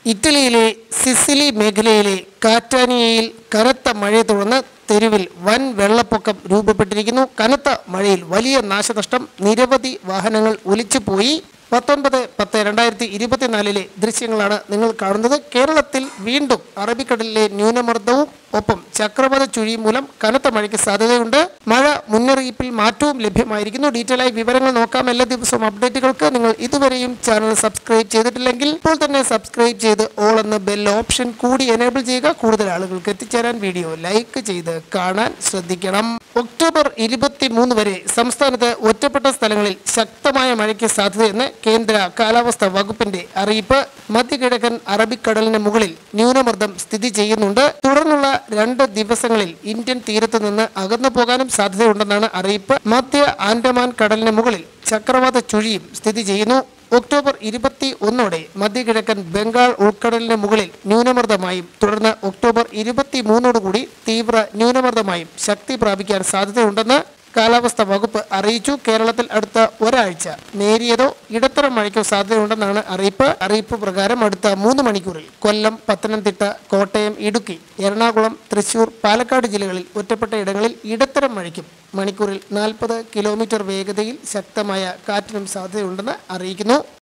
ഇറ്റലിയിലെ സിസിലി മേഖലയിലെ കാറ്റാനിയയിൽ കനത്ത മഴയെ തുടർന്ന് തെരുവിൽ വൻ വെള്ളപ്പൊക്കം രൂപപ്പെട്ടിരിക്കുന്നു കനത്ത മഴയിൽ വലിയ നാശനഷ്ടം നിരവധി വാഹനങ്ങൾ ഒലിച്ചുപോയി പത്തൊൻപത് പത്ത് രണ്ടായിരത്തി ഇരുപത്തിനാലിലെ ദൃശ്യങ്ങളാണ് നിങ്ങൾ കാണുന്നത് കേരളത്തിൽ വീണ്ടും അറബിക്കടലിലെ ന്യൂനമർദ്ദവും ഒപ്പം ചക്രവാത ചുഴി മൂലം കനത്ത മഴയ്ക്ക് സാധ്യതയുണ്ട് മഴ മുന്നറിയിപ്പിൽ മാറ്റവും ലഭ്യമായിരിക്കുന്നു ഡീറ്റെയിൽ ആയി വിവരങ്ങൾ നോക്കാം എല്ലാ ദിവസവും അപ്ഡേറ്റുകൾക്ക് നിങ്ങൾ ഇതുവരെയും ചാനൽ സബ്സ്ക്രൈബ് ചെയ്തിട്ടില്ലെങ്കിൽ ഇപ്പോൾ തന്നെ സബ്സ്ക്രൈബ് ചെയ്ത് ഓൾ എന്ന ബെൽ ഓപ്ഷൻ കൂടി എനേബിൾ ചെയ്യുക കൂടുതൽ ആളുകൾക്ക് എത്തിച്ചേരാൻ വീഡിയോ ലൈക്ക് ചെയ്ത് കാണാൻ ശ്രദ്ധിക്കണം ഒക്ടോബർ ഇരുപത്തി മൂന്ന് വരെ സംസ്ഥാനത്ത് ഒറ്റപ്പെട്ട സ്ഥലങ്ങളിൽ ശക്തമായ മഴയ്ക്ക് സാധ്യതയെന്ന് കേന്ദ്ര കാലാവസ്ഥാ വകുപ്പിന്റെ അറിയിപ്പ് മധ്യകിഴക്കൻ അറബിക്കടലിന് മുകളിൽ ന്യൂനമർദ്ദം സ്ഥിതി ചെയ്യുന്നുണ്ട് തുടർന്നുള്ള രണ്ട് ദിവസങ്ങളിൽ ഇന്ത്യൻ തീരത്ത് നിന്ന് അകന്നു പോകാനും സാധ്യതയുണ്ടെന്നാണ് അറിയിപ്പ് മധ്യ ആൻഡമാൻ കടലിന് മുകളിൽ ചക്രവാത ചുഴിയും സ്ഥിതി ചെയ്യുന്നു ഒക്ടോബർ ഇരുപത്തി ഒന്നോടെ മധ്യകിഴക്കൻ ബംഗാൾ ഉൾക്കടലിന് മുകളിൽ ന്യൂനമർദ്ദമായും തുടർന്ന് ഒക്ടോബർ ഇരുപത്തി മൂന്നോടുകൂടി തീവ്ര ന്യൂനമർദ്ദമായും ശക്തി പ്രാപിക്കാൻ സാധ്യതയുണ്ടെന്ന് കാലാവസ്ഥാ വകുപ്പ് അറിയിച്ചു കേരളത്തിൽ അടുത്ത ഒരാഴ്ച നേരിയതോ ഇടത്തരം മഴയ്ക്കോ സാധ്യതയുണ്ടെന്നാണ് അറിയിപ്പ് അറിയിപ്പ് പ്രകാരം അടുത്ത മൂന്ന് മണിക്കൂറിൽ കൊല്ലം പത്തനംതിട്ട കോട്ടയം ഇടുക്കി എറണാകുളം തൃശൂർ പാലക്കാട് ജില്ലകളിൽ ഒറ്റപ്പെട്ട ഇടങ്ങളിൽ ഇടത്തരം മഴയ്ക്കും മണിക്കൂറിൽ നാൽപ്പത് കിലോമീറ്റർ വേഗതയിൽ ശക്തമായ കാറ്റിനും സാധ്യതയുണ്ടെന്ന് അറിയിക്കുന്നു